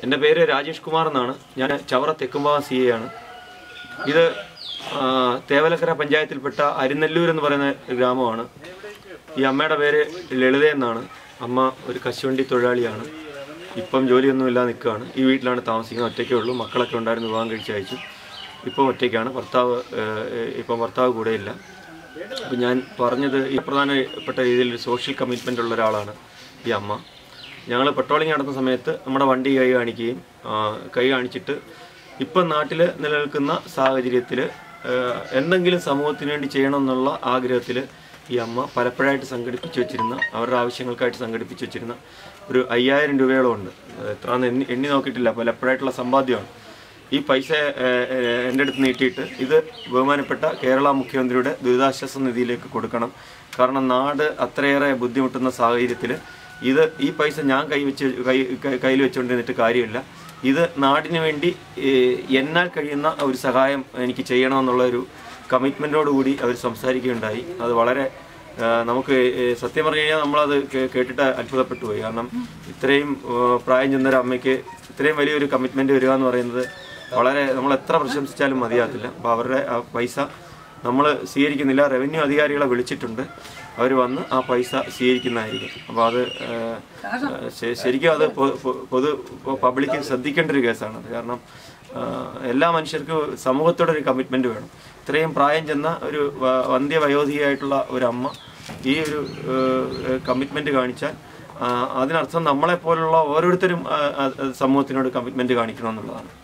എൻ്റെ പേര് രാജേഷ് കുമാർ എന്നാണ് ഞാൻ ചവറ തെക്കുംഭാഗം സി എ ആണ് ഇത് ആ, തേവലക്കര പഞ്ചായത്തിൽപ്പെട്ട അരിനെല്ലൂർ എന്ന് പറയുന്ന ഒരു ഗ്രാമമാണ് ഈ അമ്മയുടെ പേര് ലളിത എന്നാണ് അമ്മ ഒരു കശുവണ്ടി തൊഴിലാളിയാണ് ഇപ്പം ജോലിയൊന്നുമില്ല നിൽക്കുകയാണ് ഈ വീട്ടിലാണ് താമസിക്കുന്നത് ഒറ്റയ്ക്കേ ഉള്ളൂ മക്കളൊക്കെ ഉണ്ടായിരുന്നു വിവാഹം കഴിച്ച് അയച്ചു ഇപ്പോൾ ഒറ്റയ്ക്കാണ് ഭർത്താവ് ഏഹ്, ഇപ്പം ഭർത്താവ് കൂടെയില്ല അപ്പം ഞാൻ പറഞ്ഞത് ഈ പ്രധാനപ്പെട്ട രീതിയിൽ ഒരു സോഷ്യൽ കമ്മിറ്റ്മെൻ്റ് ഉള്ള ഒരാളാണ് ഈ അമ്മ ഞങ്ങൾ പെട്രോളിംഗ് നടത്തുന്ന സമയത്ത് നമ്മുടെ വണ്ടി കൈ കാണിക്കുകയും ആ, കൈ കാണിച്ചിട്ട് ഇപ്പം നാട്ടിൽ നിലനിൽക്കുന്ന സാഹചര്യത്തിൽ എന്തെങ്കിലും സമൂഹത്തിന് വേണ്ടി ചെയ്യണമെന്നുള്ള ആഗ്രഹത്തിൽ ഈ അമ്മ പലപ്പോഴായിട്ട് സംഘടിപ്പിച്ച് വെച്ചിരുന്ന അവരുടെ ആവശ്യങ്ങൾക്കായിട്ട് സംഘടിപ്പിച്ച് വെച്ചിരുന്ന ഒരു അയ്യായിരം രൂപയോളം ഉണ്ട് അത് എത്രയാണെന്ന് എണ്ണി എണ്ണി നോക്കിയിട്ടില്ല പലപ്പോഴായിട്ടുള്ള സമ്പാദ്യമാണ് ഈ പൈസ ഏഹ്, ഏഹ്, എൻ്റെ അടുത്ത് നീട്ടിയിട്ട് ഇത് ബഹുമാനപ്പെട്ട കേരള മുഖ്യമന്ത്രിയുടെ ദുരിതാശ്വാസ നിധിയിലേക്ക് കൊടുക്കണം കാരണം നാട് അത്രയേറെ ബുദ്ധിമുട്ടുന്ന സാഹചര്യത്തിൽ ഇത് ഈ പൈസ ഞാൻ കൈവച്ച് കൈ കൈ- കയ്യിൽ വെച്ചുകൊണ്ടിരുന്നിട്ട് കാര്യമില്ല ഇത് നാടിന് വേണ്ടി ഏഹ്, എന്നാൽ കഴിയുന്ന ഒരു സഹായം എനിക്ക് ചെയ്യണമെന്നുള്ള ഒരു കമ്മിറ്റ്മെൻറ്റോടുകൂടി അവർ സംസാരിക്കുകയുണ്ടായി അത് വളരെ ആ, നമുക്ക് ഏ, സത്യം പറഞ്ഞു കഴിഞ്ഞാൽ നമ്മളത് കേ- കേട്ടിട്ട് അത്ഭുതപ്പെട്ടു പോയി കാരണം ഇത്രയും ആ, പ്രായം ചെന്നൊരു അമ്മയ്ക്ക് ഇത്രയും വലിയൊരു കമ്മിറ്റ്മെന്റ് വരിക എന്ന് പറയുന്നത് വളരെ നമ്മൾ എത്ര പ്രശംസിച്ചാലും മതിയാകത്തില്ല അപ്പോൾ അവരുടെ ആ പൈസ നമ്മൾ സ്വീകരിക്കുന്നില്ല റവന്യൂ അധികാരികളെ വിളിച്ചിട്ടുണ്ട് അവർ വന്ന് ആ പൈസ സ്വീകരിക്കുന്നതായിരിക്കും അപ്പോൾ അത് ആ, ആ, ശ- ശരിക്കും അത് പൊ- പൊ- പൊതു പബ്ലിക് ശ്രദ്ധിക്കേണ്ട ഒരു കേസാണ് അത് കാരണം ആ, എല്ലാ മനുഷ്യർക്കും സമൂഹത്തോടെ ഒരു കമ്മിറ്റ്മെന്റ് വേണം ഇത്രയും പ്രായം ചെന്ന ഒരു വ- വന്ധ്യവയോധികയായിട്ടുള്ള ഒരു അമ്മ ഈ ഒരു കമ്മിറ്റ്മെന്റ് കാണിച്ചാൽ ആ, അതിനർത്ഥം നമ്മളെപ്പോലുള്ള ഓരോരുത്തരും ആ, ആ, സമൂഹത്തിനോട് കമ്മിറ്റ്മെന്റ് കാണിക്കണമെന്നുള്ളതാണ്